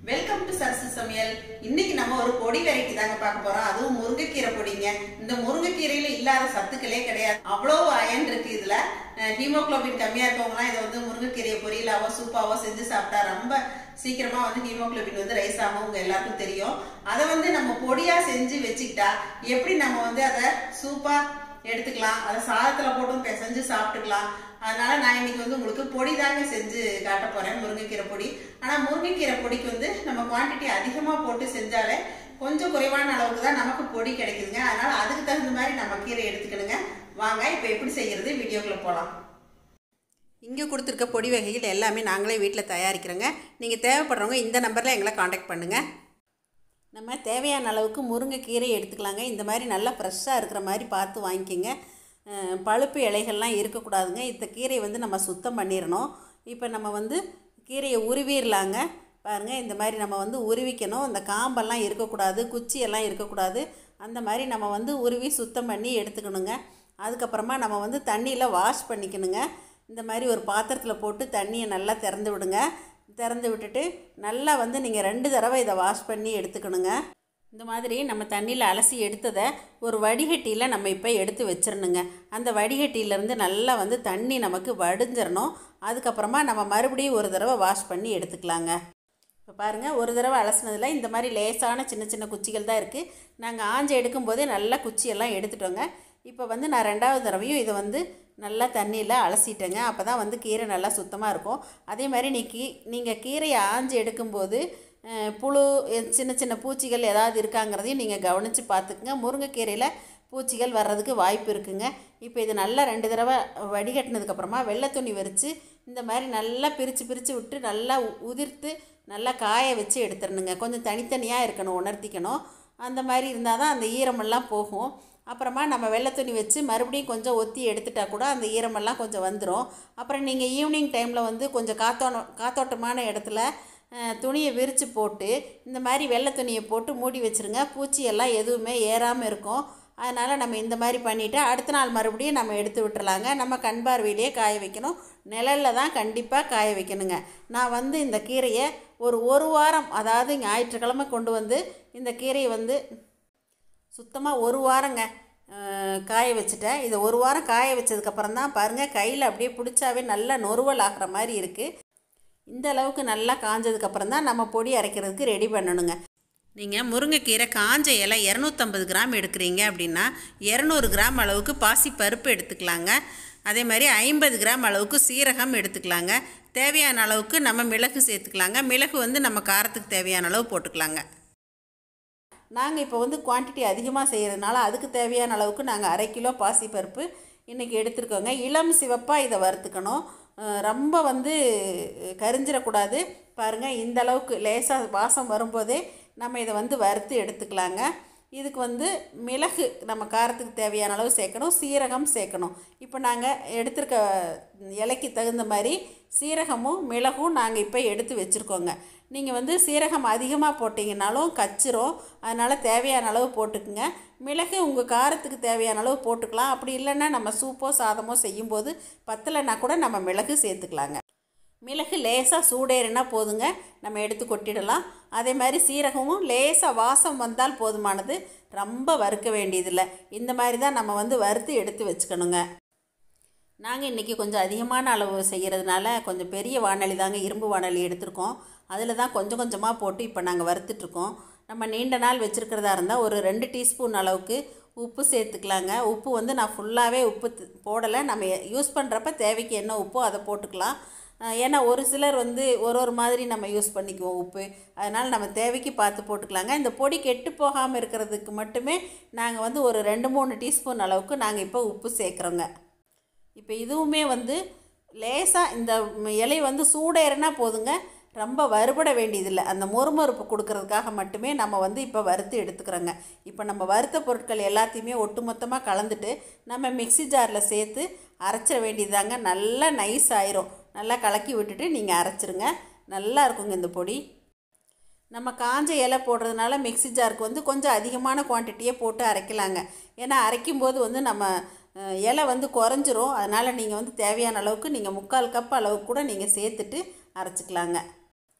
welcome to Sarasu சமையல் இன்னைக்கு நம்ம ஒரு பொடி வெரைட்டி தாங்க பார்க்க போறோம் அதுவும் முருங்கைக்கீரை பொடிங்க இந்த முருங்கைக்கீரையில இல்லாத சத்துக்களே கிடையாது அவ்வளோ அயன் இருக்கு இதுல ஹீமோகுளோபின் கம்மியா இருக்கவங்கலாம் இதை வந்து முருங்கைக்கீரையை பொரியலாவோ சூப்பாவோ செஞ்சு சாப்பிட்டா ரொம்ப சீக்கிரமா வந்து ஹீமோகுளோபின் வந்து ரைஸ் ஆகும் உங்க எல்லாருக்கும் தெரியும் அதை வந்து நம்ம பொடியா செஞ்சு வச்சுக்கிட்டா எப்படி நம்ம வந்து அதை சூப்பா எடுத்துக்கலாம் அதை சாதத்துல போட்டும் பிசைஞ்சு சாப்பிட்டுக்கலாம் அதனால நான் இன்னைக்கு வந்து உங்களுக்கு பொடி தாங்க செஞ்சு காட்ட போறேன் முருங்கைக்கீரை பொடி ஆனா முருங்கைக்கீரை பொடிக்கு வந்து நம்ம குவான்டிட்டி அதிகமா போட்டு செஞ்சாலே கொஞ்சம் குறைவான அளவுக்கு தான் நமக்கு பொடி கிடைக்குதுங்க அதனால அதுக்கு தகுந்த மாதிரி நம்ம கீரை எடுத்துக்கணுங்க வாங்க இப்போ எப்படி செய்யறது வீடியோக்குள்ள போகலாம் இங்கே கொடுத்துருக்க பொடி வகைகள் எல்லாமே நாங்களே வீட்டில் தயாரிக்கிறோங்க நீங்கள் தேவைப்படுறவங்க இந்த நம்பரில் எங்களை காண்டாக்ட் பண்ணுங்கள் நம்ம தேவையான அளவுக்கு முருங்கைக்கீரை எடுத்துக்கலாங்க இந்த மாதிரி நல்லா ஃப்ரெஷ்ஷாக இருக்கிற மாதிரி பார்த்து வாங்கிக்கோங்க அஹ் பழுப்பு இலைகள்லாம் இருக்கக்கூடாதுங்க இந்த கீரையை வந்து நம்ம சுத்தம் பண்ணிடணும் இப்போ நம்ம வந்து கீரையை உருவிடலாங்க பாருங்கள் இந்த மாதிரி நம்ம வந்து உருவிக்கணும் இந்த காம்பெல்லாம் இருக்கக்கூடாது குச்சியெல்லாம் இருக்கக்கூடாது அந்த மாதிரி நம்ம வந்து உருவி சுத்தம் பண்ணி எடுத்துக்கணுங்க அதுக்கப்புறமா நம்ம வந்து தண்ணியில் வாஷ் பண்ணிக்கணுங்க இந்த மாதிரி ஒரு பாத்திரத்தில் போட்டு தண்ணியை நல்லா திறந்து விடுங்க திறந்து விட்டுட்டு நல்லா வந்து நீங்கள் ரெண்டு தடவை இதை வாஷ் பண்ணி எடுத்துக்கணுங்க இந்த மாதிரி நம்ம தண்ணியில் அலசி எடுத்ததை ஒரு வடிகட்டியில் நம்ம இப்போ எடுத்து வச்சிடணுங்க அந்த வடிகட்டியிலேருந்து நல்லா வந்து தண்ணி நமக்கு வடிஞ்சிடணும் அதுக்கப்புறமா நம்ம மறுபடியும் ஒரு தடவை வாஷ் பண்ணி எடுத்துக்கலாங்க இப்போ பாருங்கள் ஒரு தடவை அலசினதில் இந்த மாதிரி லேசான சின்ன சின்ன குச்சிகள் தான் இருக்குது நாங்கள் ஆஞ்சு எடுக்கும்போதே நல்லா குச்சியெல்லாம் எடுத்துட்டோங்க இப்போ வந்து நான் ரெண்டாவது தடவையும் இதை வந்து நல்லா தண்ணியில் அலசிட்டேங்க அப்போ தான் வந்து கீரை நல்லா சுத்தமாக இருக்கும் அதே மாதிரி நீ கீ நீங்கள் கீரையை ஆஞ்சு எடுக்கும்போது அஹ், புழு எ- சின்ன சின்ன பூச்சிகள் ஏதாவது இருக்காங்கிறதையும் நீங்கள் கவனித்து பார்த்துக்குங்க முருங்கைக்கீரையில் பூச்சிகள் வர்றதுக்கு வாய்ப்பு இருக்குங்க இப்போ இது நல்லா ரெண்டு தடவை வடிகட்டினதுக்கப்புறமா வெள்ளை துணி வரித்து இந்த மாதிரி நல்லா பிரித்து பிரித்து விட்டு நல்லா உ- உதிர்த்து நல்லா காய வச்சு எடுத்துடணுங்க கொஞ்சம் தனித்தனியாக இருக்கணும் உணர்த்திக்கணும் அந்த மாதிரி இருந்தால் தான் அந்த ஈரமெல்லாம் போகும் அப்புறமா நம்ம வெள்ளை துணி வச்சு மறுபடியும் கொஞ்சம் ஒத்தி எடுத்துட்டா கூட அந்த ஈரமெல்லாம் கொஞ்சம் வந்துடும் அப்புறம் நீங்கள் ஈவினிங் டைமில் வந்து கொஞ்சம் காத்தோன காத்தோட்டமான இடத்துல அஹ், துணியை விரித்து போட்டு இந்த மாதிரி வெள்ளை துணியை போட்டு மூடி வச்சுருங்க பூச்சி எல்லாம் எதுவுமே ஏறாமல் இருக்கும் அதனால் நம்ம இந்த மாதிரி பண்ணிவிட்டு அடுத்த நாள் மறுபடியும் நம்ம எடுத்து விட்டுறலாங்க நம்ம கண் பார்வையிலேயே காய வைக்கணும் நிழலில் தான் கண்டிப்பாக காய வைக்கணுங்க நான் வந்து இந்த கீரையை ஒரு ஒரு வாரம் அதாவது ஞாயிற்றுக்கிழமை கொண்டு வந்து இந்த கீரையை வந்து சுத்தமாக ஒரு வாரங்க அஹ், காய வச்சுட்டேன் இதை ஒரு வாரம் காய வச்சதுக்கப்புறம் தான் பாருங்கள் கையில் அப்படியே பிடிச்சாவே நல்லா நொறுவல் ஆகிற மாதிரி இருக்குது இந்த அளவுக்கு நல்லா காஞ்சதுக்கப்புறம் தான் நம்ம பொடி அரைக்கிறதுக்கு ரெடி பண்ணணுங்க நீங்கள் முருங்கைக்கீரை காஞ்ச இலை இரநூத்தம்பது கிராம் எடுக்கிறீங்க அப்படின்னா இரநூறு கிராம் அளவுக்கு பாசி பருப்பு எடுத்துக்கலாங்க அதே மாதிரி ஐம்பது கிராம் அளவுக்கு சீரகம் எடுத்துக்கலாங்க தேவையான அளவுக்கு நம்ம மிளகு சேர்த்துக்கலாங்க மிளகு வந்து நம்ம காரத்துக்கு தேவையான அளவு போட்டுக்கலாங்க நாங்கள் இப்போ வந்து குவான்டிட்டி அதிகமாக செய்கிறதுனால அதுக்கு தேவையான அளவுக்கு நாங்கள் அரை கிலோ பாசிப்பருப்பு இன்றைக்கி எடுத்துருக்கோங்க இளம் சிவப்பாக இதை வறுத்துக்கணும் அஹ் ரொம்ப வந்து கரிஞ்சிடக்கூடாது பாருங்கள் இந்த அளவுக்கு லேசாக வாசம் வரும்போதே நம்ம இதை வந்து வறுத்து எடுத்துக்கலாங்க இதுக்கு வந்து மிளகு நம்ம காரத்துக்கு தேவையான அளவு சேர்க்கணும் சீரகம் சேர்க்கணும் இப்போ நாங்கள் எடுத்திருக்க இலைக்கு தகுந்த மாதிரி சீரகமும் மிளகும் நாங்கள் இப்போ எடுத்து வச்சுருக்கோங்க நீங்கள் வந்து சீரகம் அதிகமாக போட்டிங்கனாலும் கச்சிரும் அதனால் தேவையான அளவு போட்டுக்குங்க மிளகு உங்கள் காரத்துக்கு தேவையான அளவு போட்டுக்கலாம் அப்படி இல்லைன்னா நம்ம சூப்போ சாதமோ செய்யும்போது பத்தலைன்னா கூட நம்ம மிளகு சேர்த்துக்கலாங்க மிளகு லேசாக சூடேறினா போதுங்க நம்ம எடுத்து கொட்டிடலாம் அதே மாதிரி சீரகமும் லேசாக வாசம் வந்தால் போதுமானது ரொம்ப வறுக்க வேண்டியதில்லை இந்த மாதிரி தான் நம்ம வந்து வறுத்து எடுத்து வச்சுக்கணுங்க நாங்கள் இன்றைக்கி கொஞ்சம் அதிகமான அளவு செய்கிறதுனால கொஞ்சம் பெரிய வானொலி தாங்க இரும்பு வானொலி எடுத்திருக்கோம் அதில் தான் கொஞ்சம் கொஞ்சமாக போட்டு இப்போ நாங்கள் வறுத்துட்ருக்கோம் நம்ம நீண்ட நாள் வச்சுருக்கிறதா இருந்தால் ஒரு ரெண்டு டீஸ்பூன் அளவுக்கு உப்பு சேர்த்துக்கலாங்க உப்பு வந்து நான் ஃபுல்லாகவே உப்பு த- போடலை நம்ம யூஸ் பண்ணுறப்ப தேவைக்கு என்ன உப்போ அதை போட்டுக்கலாம் அஹ் ஏன்னா ஒரு சிலர் வந்து ஒரு ஒரு மாதிரி நம்ம யூஸ் பண்ணிக்குவோம் உப்பு அதனால் நம்ம தேவைக்கு பார்த்து போட்டுக்கலாங்க இந்த பொடி கெட்டு போகாமல் இருக்கிறதுக்கு மட்டுமே நாங்கள் வந்து ஒரு ரெண்டு மூணு டீஸ்பூன் அளவுக்கு நாங்கள் இப்போ உப்பு சேர்க்குறோங்க இப்போ இதுவுமே வந்து லேசாக இந்த ம், இலை வந்து சூடேறினா போதுங்க ரொம்ப வறுபட வேண்டியதில்லை அந்த மொறுமொறுப்பு கொடுக்கறதுக்காக மட்டுமே நம்ம வந்து இப்போ வறுத்து எடுத்துக்கிறோங்க இப்போ நம்ம வறுத்த பொருட்கள் எல்லாத்தையுமே ஒட்டுமொத்தமாக கலந்துட்டு நம்ம மிக்ஸி ஜாரில் சேர்த்து அரைச்சிட வேண்டியதாங்க நல்லா நைஸ் ஆயிரும் நல்லா கலக்கி விட்டுட்டு நீங்கள் அரைச்சிருங்க நல்லா இருக்குங்க இந்த பொடி நம்ம காஞ்ச இலை போடுறதுனால மிக்ஸி ஜாருக்கு வந்து கொஞ்சம் அதிகமான குவான்டிட்டியே போட்டு அரைக்கலாங்க ஏன்னா அரைக்கும்போது வந்து நம்ம அஹ், இலை வந்து குறைஞ்சிரும் அதனால் நீங்கள் வந்து தேவையான அளவுக்கு நீங்கள் முக்கால் கப் அளவுக்கு கூட நீங்கள் சேர்த்துட்டு அரைச்சிக்கலாங்க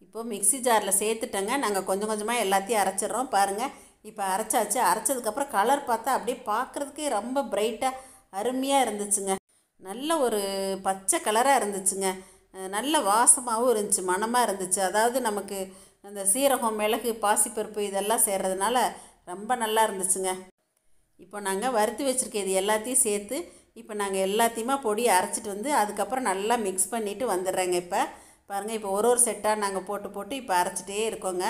இப்போ மிக்ஸி ஜாரில் சேர்த்துட்டேங்க நாங்கள் கொஞ்சம் கொஞ்சமாக எல்லாத்தையும் அரைச்சிடுறோம் பாருங்கள் இப்போ அரைச்சாச்சு அரைச்சதுக்கப்புறம் கலர் பார்த்தா அப்படியே பார்க்குறதுக்கே ரொம்ப பிரைட்டாக அருமையாக இருந்துச்சுங்க நல்ல ஒரு பச்சை கலராக இருந்துச்சுங்க அஹ் நல்ல வாசமாகவும் இருந்துச்சு மணமாக இருந்துச்சு அதாவது நமக்கு அந்த சீரகம் மிளகு பாசிப்பருப்பு இதெல்லாம் சேர்றதுனால ரொம்ப நல்லா இருந்துச்சுங்க இப்போ நாங்கள் வறுத்து வச்சுருக்க இது எல்லாத்தையும் சேர்த்து இப்போ நாங்கள் எல்லாத்தையுமே பொடி அரைச்சிட்டு வந்து அதுக்கப்புறம் நல்லா மிக்ஸ் பண்ணிவிட்டு வந்துடுறேங்க இப்போ பாருங்கள் இப்போ ஒரு ஒரு செட்டாக நாங்கள் போட்டு போட்டு இப்போ அரைச்சிட்டே இருக்கோங்க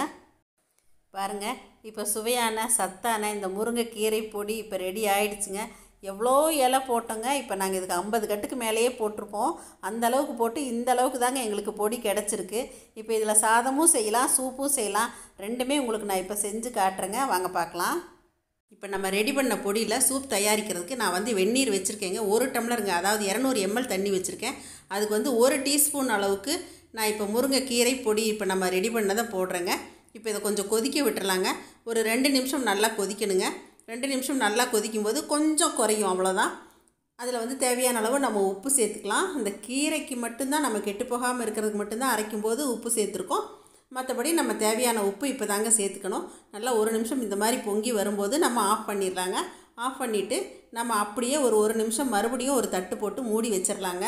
பாருங்கள் இப்போ சுவையான சத்தான இந்த முருங்கைக்கீரை பொடி இப்போ ரெடி ஆயிடுச்சுங்க எவ்வளோ இலை போட்டோங்க இப்போ நாங்கள் இதுக்கு ஐம்பது கட்டுக்கு மேலேயே போட்டிருப்போம் அந்த அளவுக்கு போட்டு இந்த அளவுக்கு தாங்க எங்களுக்கு பொடி கிடச்சிருக்கு இப்போ இதில் சாதமும் செய்யலாம் சூப்பும் செய்யலாம் ரெண்டுமே உங்களுக்கு நான் இப்போ செஞ்சு காட்டுறேங்க வாங்க பார்க்கலாம் இப்போ நம்ம ரெடி பண்ண பொடியில் சூப் தயாரிக்கிறதுக்கு நான் வந்து வெந்நீர் வச்சுருக்கேங்க ஒரு டம்ளருங்க அதாவது இரநூறு எம்எல் தண்ணி வச்சுருக்கேன் அதுக்கு வந்து ஒரு டீஸ்பூன் அளவுக்கு நான் இப்போ முருங்கைக்கீரை பொடி இப்போ நம்ம ரெடி பண்ணதை போடுறேங்க இப்போ இதை கொஞ்சம் கொதிக்க விட்டுறலாங்க ஒரு ரெண்டு நிமிஷம் நல்லா கொதிக்கணுங்க ரெண்டு நிமிஷம் நல்லா கொதிக்கும்போது கொஞ்சம் குறையும் அவ்வளோதான் அதில் வந்து தேவையான அளவு நம்ம உப்பு சேர்த்துக்கலாம் இந்த கீரைக்கு மட்டும்தான் நம்ம கெட்டு போகாமல் இருக்கிறதுக்கு மட்டும்தான் அரைக்கும்போது உப்பு சேர்த்துருக்கோம் மற்றபடி நம்ம தேவையான உப்பு இப்போ தாங்க சேர்த்துக்கணும் நல்லா ஒரு நிமிஷம் இந்த மாதிரி பொங்கி வரும்போது நம்ம ஆஃப் பண்ணிடலாங்க ஆஃப் பண்ணிவிட்டு நம்ம அப்படியே ஒரு ஒரு நிமிஷம் மறுபடியும் ஒரு தட்டு போட்டு மூடி வச்சிடலாங்க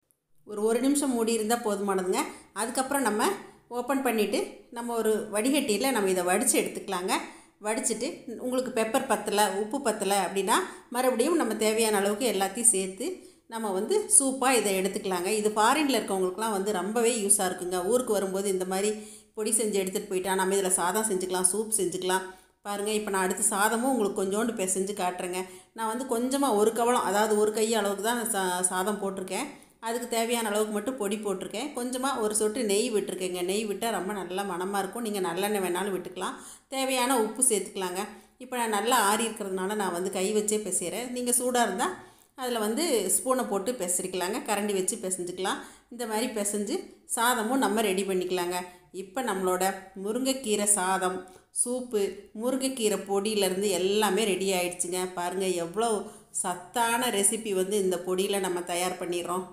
ஒரு ஒரு நிமிஷம் மூடி இருந்தால் போதுமானதுங்க அதுக்கப்புறம் நம்ம ஓப்பன் பண்ணிவிட்டு நம்ம ஒரு வடிகட்டியில் நம்ம இதை வடித்து எடுத்துக்கலாங்க வடிச்சிட்டு உங்களுக்கு பெப்பர் பத்தலை உப்பு பத்தலை அப்படின்னா மறுபடியும் நம்ம தேவையான அளவுக்கு எல்லாத்தையும் சேர்த்து நம்ம வந்து சூப்பாக இதை எடுத்துக்கலாங்க இது ஃபாரினில் இருக்கவங்களுக்குலாம் வந்து ரொம்பவே யூஸாக இருக்குங்க ஊருக்கு வரும்போது இந்த மாதிரி பொடி செஞ்சு எடுத்துகிட்டு போயிட்டா நம்ம இதில் சாதம் செஞ்சுக்கலாம் சூப் செஞ்சுக்கலாம் பாருங்கள் இப்போ நான் அடுத்து சாதமும் உங்களுக்கு கொஞ்சோண்டு பிசைஞ்சு காட்டுறேங்க நான் வந்து கொஞ்சமாக ஒரு கவலம் அதாவது ஒரு கை அளவுக்கு தான் சா சாதம் போட்டிருக்கேன் அதுக்கு தேவையான அளவுக்கு மட்டும் பொடி போட்டிருக்கேன் கொஞ்சமாக ஒரு சொட்டு நெய் விட்டுருக்கேங்க நெய் விட்டால் ரொம்ப நல்லா மணமாக இருக்கும் நீங்கள் நல்லெண்ணெய் வேணாலும் விட்டுக்கலாம் தேவையான உப்பு சேர்த்துக்கலாங்க இப்போ நான் நல்லா ஆறி இருக்கிறதுனால நான் வந்து கை வச்சே பிசைகிறேன் நீங்கள் சூடாக இருந்தால் அதில் வந்து ஸ்பூனை போட்டு பிசைக்கலாங்க கரண்டி வச்சு பிசைஞ்சுக்கலாம் இந்த மாதிரி பிசைஞ்சு சாதமும் நம்ம ரெடி பண்ணிக்கலாங்க இப்போ நம்மளோட முருங்கைக்கீரை சாதம் சூப்பு முருங்கைக்கீரை பொடியிலேருந்து எல்லாமே ரெடி ஆயிடுச்சுங்க பாருங்கள் எவ்வளோ சத்தான ரெசிபி வந்து இந்த பொடியில் நம்ம தயார் பண்ணிடுறோம்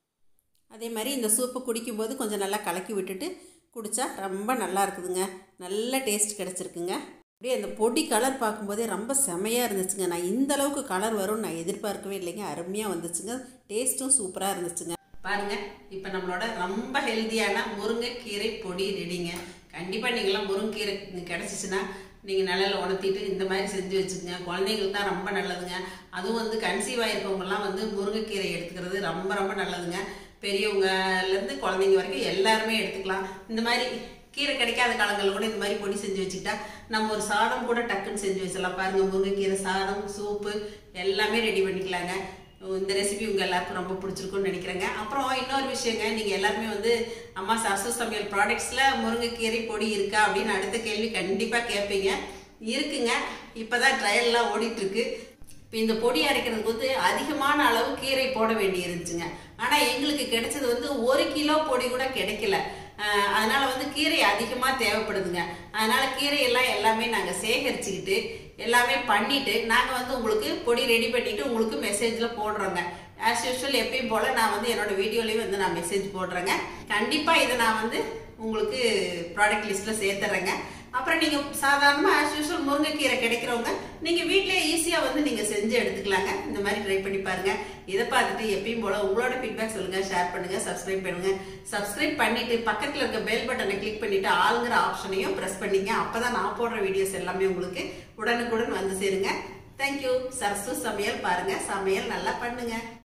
அதே மாதிரி இந்த சூப்பை குடிக்கும்போது கொஞ்சம் நல்லா கலக்கி விட்டுட்டு குடித்தா ரொம்ப நல்லா இருக்குதுங்க நல்ல டேஸ்ட் கிடச்சிருக்குங்க அப்படியே அந்த பொடி கலர் பார்க்கும்போதே ரொம்ப செமையாக இருந்துச்சுங்க நான் இந்த அளவுக்கு கலர் வரும்னு நான் எதிர்பார்க்கவே இல்லைங்க அருமையாக வந்துச்சுங்க டேஸ்ட்டும் சூப்பராக இருந்துச்சுங்க பாருங்க இப்போ நம்மளோட ரொம்ப ஹெல்த்தியான முருங்கைக்கீரை பொடி ரெடிங்க கண்டிப்பாக நீங்களாம் முருங்கைக்கீரை கிடச்சிச்சின்னா நீங்கள் நிழலில் உணர்த்திட்டு இந்த மாதிரி செஞ்சு வச்சுக்கோங்க குழந்தைங்களுக்கு தான் ரொம்ப நல்லதுங்க அதுவும் வந்து கன்சீவ் ஆகிருக்கவங்கலாம் வந்து முருங்கைக்கீரை எடுத்துக்கிறது ரொம்ப ரொம்ப நல்லதுங்க பெரியவங்கலேருந்து குழந்தைங்க வரைக்கும் எல்லாருமே எடுத்துக்கலாம் இந்த மாதிரி கீரை கிடைக்காத காலங்களில் கூட இந்த மாதிரி பொடி செஞ்சு வச்சுக்கிட்டா நம்ம ஒரு சாதம் கூட டக்குன்னு செஞ்சு வச்சிடலாம் பாருங்க முருங்கைக்கீரை சாதம் சூப்பு எல்லாமே ரெடி பண்ணிக்கலாங்க இந்த ரெசிபி உங்கள் எல்லாருக்கும் ரொம்ப பிடிச்சிருக்கும்னு நினைக்கிறேங்க அப்புறம் இன்னொரு விஷயங்க நீங்கள் எல்லாருமே வந்து அம்மா சரசு சமையல் ப்ராடக்ட்ஸில் முருங்கைக்கீரை பொடி இருக்கா அப்படின்னு அடுத்த கேள்வி கண்டிப்பாக கேட்பீங்க இருக்குங்க இப்போ தான் ட்ரையல்லாம் ஓடிட்டுருக்கு இப்போ இந்த பொடி அரைக்கிறதுக்கு வந்து அதிகமான அளவு கீரை போட வேண்டி இருந்துச்சுங்க ஆனால் எங்களுக்கு கிடைச்சது வந்து ஒரு கிலோ பொடி கூட கிடைக்கல ஆஹ் அதனால வந்து கீரை அதிகமாக தேவைப்படுதுங்க அதனால கீரையெல்லாம் எல்லாமே நாங்கள் சேகரிச்சுக்கிட்டு எல்லாமே பண்ணிட்டு நாங்கள் வந்து உங்களுக்கு பொடி ரெடி பண்ணிட்டு உங்களுக்கு மெசேஜில் போடுறோங்க ஆஸ் யூஷுவல் எப்பயும் போல் நான் வந்து என்னோட வீடியோலேயும் வந்து நான் மெசேஜ் போடுறேங்க கண்டிப்பாக இதை நான் வந்து உங்களுக்கு ப்ராடக்ட் லிஸ்ட்டில் சேர்த்துறேங்க அப்புறம் நீங்கள் சாதாரணமாக ஆஸ் யூஷுவல் முருங்கைக்கீரை கிடைக்கிறவங்க நீங்கள் வீட்டிலே ஈஸியாக வந்து நீங்கள் செஞ்சு எடுத்துக்கலாங்க இந்த மாதிரி ட்ரை பண்ணி பாருங்க இதை பார்த்துட்டு எப்பயும் போல உங்களோட ஃபீட்பேக் சொல்லுங்கள் ஷேர் பண்ணுங்கள் சப்ஸ்கிரைப் பண்ணுங்க சப்ஸ்கிரைப் பண்ணிட்டு பக்கத்தில் இருக்க பெல் பட்டனை கிளிக் பண்ணிட்டு ஆளுங்கிற ஆப்ஷனையும் ப்ரெஸ் பண்ணிங்க அப்போ தான் நான் போடுற வீடியோஸ் எல்லாமே உங்களுக்கு உடனுக்குடன் வந்து சேருங்க தேங்க்யூ சரசு சமையல் பாருங்க சமையல் நல்லா பண்ணுங்க